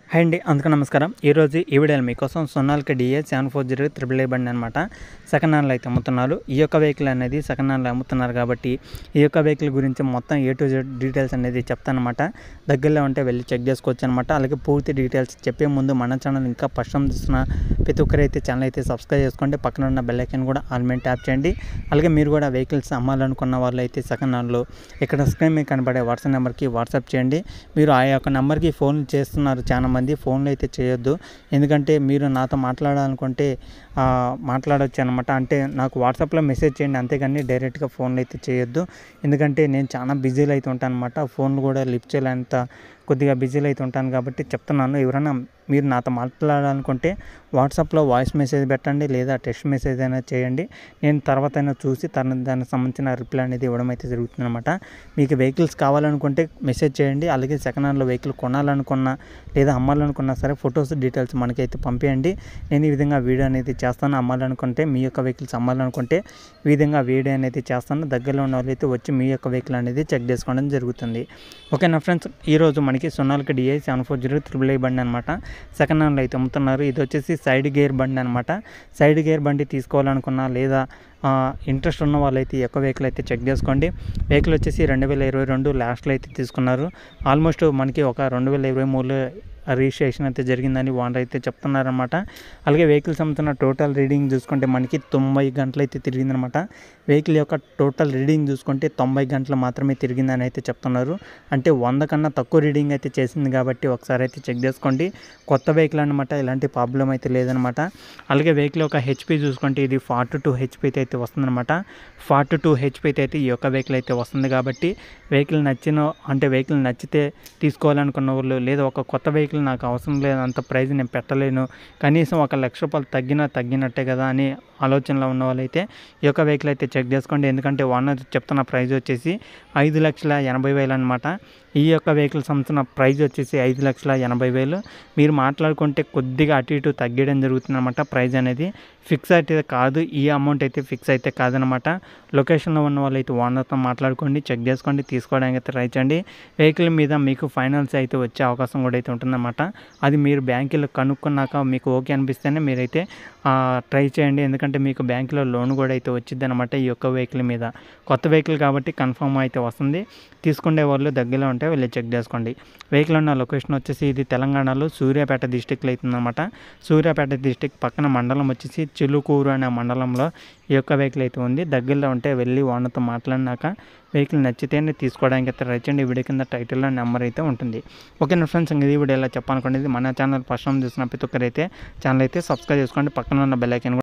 hi అండి అందుకు నమస్కారం ఈరోజు ఈ వీడియోలో మీకోసం సొన్నాల్కి D A seven four zero triple A బండి అనమాట సెకండ్ హ్యాండ్లో అయితే అమ్ముతున్నారు ఈ యొక్క వెహికల్ అనేది సెకండ్ హ్యాండ్లో అమ్ముతున్నారు కాబట్టి ఈ యొక్క వెహికల్ గురించి మొత్తం ఏ టు జెడ్ డీటెయిల్స్ అనేది చెప్తానమాట దగ్గరలో ఉంటే వెళ్ళి చెక్ చేసుకోవచ్చు అనమాట అలాగే పూర్తి డీటెయిల్స్ చెప్పే ముందు మన ఛానల్ ఇంకా ఫస్ట్ టైం చూస్తున్న ప్రతి ఒక్కరైతే ఛానల్ అయితే సబ్స్క్రైబ్ చేసుకోండి పక్కన ఉన్న బెల్ ఐకాన్ కూడా ఆల్ మీద ట్యాప్ చేయండి అలాగే మీరు కూడా వెహికల్స్ అమ్మాలనుకున్న వాళ్ళు అయితే సెకండ్ హ్యాండ్లో ఇక్కడ స్క్రీన్ మీద కనబడే వాట్సాప్ నెంబర్కి వాట్సాప్ చేయండి మీరు ఆ యొక్క నెంబర్కి ఫోన్ చేస్తున్నారు చాలా మంది ఫోన్లు అయితే చేయొద్దు ఎందుకంటే మీరు నాతో మాట్లాడాలనుకుంటే ఆ, మాట్లాడొచ్చు అనమాట అంటే నాకు వాట్సాప్లో మెసేజ్ చేయండి అంతేగాని డైరెక్ట్గా ఫోన్లు అయితే చేయొద్దు ఎందుకంటే నేను చాలా బిజీలో అయితే ఉంటాను అనమాట ఫోన్లు కూడా లిఫ్ట్ చేయలేంత కొద్దిగా బిజీలో అయితే ఉంటాను కాబట్టి చెప్తున్నాను ఎవరైనా మీరు నాతో మాట్లాడాలనుకుంటే వాట్సాప్లో వాయిస్ మెసేజ్ పెట్టండి లేదా టెక్స్ట్ మెసేజ్ అయినా చేయండి నేను తర్వాత అయినా చూసి తన దానికి సంబంధించిన రిప్లై అనేది ఇవ్వడం అయితే జరుగుతుందన్నమాట మీకు వెహికల్స్ కావాలనుకుంటే మెసేజ్ చేయండి అలాగే సెకండ్ హ్యాండ్లో వెహికల్ కొనాలనుకున్నా లేదా అమ్మాలనుకున్నా సరే ఫొటోస్ డీటెయిల్స్ మనకైతే పంపించండి నేను ఈ విధంగా వీడియో అనేది చేస్తాను అమ్మాలనుకుంటే మీ యొక్క వెహికల్స్ అమ్మాలనుకుంటే ఈ విధంగా వీడియో అనేది చేస్తాను దగ్గరలో ఉన్న వాళ్ళైతే వచ్చి మీ యొక్క వెహికల్ అనేది చెక్ చేసుకోవడం జరుగుతుంది ఓకేనా ఫ్రెండ్స్ ఈరోజు మనకి సొన్నాలకి D I seven four zero triple I బండి అనమాట సెకండ్ హ్యాండ్లో అయితే అమ్ముతున్నారు ఇది వచ్చేసి సైడ్ గేర్ బండి అనమాట సైడ్ గేర్ బండి తీసుకోవాలనుకున్నా లేదా ఇంట్రెస్ట్ ఉన్న వాళ్ళైతే ఈ యొక్క వెహికల్ అయితే చెక్ చేసుకోండి వెహికల్ వచ్చేసి రెండు వేల ఇరవై రెండు లాస్ట్లో అయితే తీసుకున్నారు ఆల్మోస్ట్ మనకి ఒక రెండు వేల ఇరవై మూడులో రిజిస్ట్రేషన్ అయితే జరిగిందని ఓనర్ అయితే చెప్తున్నారనమాట అలాగే వెహికల్స్ అమ్ముతున్న టోటల్ రీడింగ్ చూసుకుంటే మనకి తొంభై గంటలు అయితే తిరిగిందనమాట వెహికల్ యొక్క టోటల్ రీడింగ్ చూసుకుంటే తొంభై గంటలు మాత్రమే తిరిగిందని అయితే చెప్తున్నారు అంటే వంద కన్నా తక్కువ రీడింగ్ అయితే చేసింది కాబట్టి ఒకసారి అయితే చెక్ చేసుకోండి కొత్త వెహికల్ అనమాట ఎలాంటి ప్రాబ్లం అయితే లేదనమాట అలాగే వెహికల్ యొక్క హెచ్పి చూసుకుంటే ఇది ఫార్టీ టూ హెచ్పి అయితే వస్తుందన్నమాట ఫార్టీ టూ హెచ్పి అయితే ఈ యొక్క వెహికల్ అయితే వస్తుంది కాబట్టి వెహికల్ నచ్చిన అంటే వెహికల్ నచ్చితే తీసుకోవాలనుకున్న వాళ్ళు లేదా ఒక కొత్త వెహికల్ నాకు అవసరం లేదు అంత ప్రైస్ నేను పెట్టలేను కనీసం ఒక లక్ష రూపాయలు తగ్గినా తగ్గినట్టే కదా అని ఆలోచనలో ఉన్న వాళ్ళైతే ఈ యొక్క వెహికల్ అయితే చెక్ చేసుకోండి ఎందుకంటే ఓనర్ చెప్తున్న ప్రైస్ వచ్చేసి ఐదు లక్షల ఎనభై వేలు అనమాట ఈ యొక్క వెహికల్ సంబంధించిన ప్రైస్ వచ్చేసి ఐదు లక్షల ఎనభై వేలు మీరు మాట్లాడుకుంటే కొద్దిగా అటు ఇటు తగ్గడం జరుగుతుంది అనమాట ప్రైస్ అనేది ఫిక్స్ అయితే కాదు ఈ అమౌంట్ అయితే ఫిక్స్ అయితే కాదనమాట లొకేషన్లో ఉన్న వాళ్ళు అయితే ఓనర్తో మాట్లాడుకోండి చెక్ చేసుకోండి తీసుకోవడానికి అయితే ట్రై చేయండి వెహికల్ మీద మీకు ఫైనాన్స్ అయితే వచ్చే అవకాశం కూడా అయితే ఉంటుందన్నమాట అది మీరు బ్యాంకులో కనుక్కున్నాక మీకు ఓకే అనిపిస్తేనే మీరైతే ట్రై చేయండి ఎందుకంటే మీకు బ్యాంకులో లోన్ కూడా అయితే వచ్చింది అనమాట ఈ యొక్క వెహికల్ మీద కొత్త వెహికల్ కాబట్టి కన్ఫర్మ్ అయితే వస్తుంది తీసుకునే వాళ్ళు దగ్గరలో ఉంటే వెళ్ళి చెక్ చేసుకోండి వెహికల్ ఉన్న లొకేషన్ వచ్చేసి ఇది తెలంగాణలో సూర్యాపేట డిస్టిక్లో అవుతుందన్నమాట సూర్యాపేట డిస్టిక్ పక్కన మండలం వచ్చేసి చిలుకూరు అనే మండలంలో ఈ యొక్క వెహికల్ అయితే ఉంది దగ్గరలో ఉంటే వెళ్ళి ఓనర్తో మాట్లాడినాక వెహికల్ నచ్చితేనే తీసుకోవడానికి అయితే ట్రై చేయండి ఈ వీడియో కింద టైటిల్లో నెంబర్ అయితే ఉంటుంది ఓకే నా ఫ్రెండ్స్ ఇంకా ఈ వీడియో ఎలా చెప్పాలనుకోండి మన ఛానల్ ఫస్ట్ టైం చూసిన ప్రతి ఒక్కరైతే ఛానల్ అయితే సబ్స్క్రైబ్ చేసుకోండి పక్కన ఉన్న బెల్ ఐకాన్ కూడా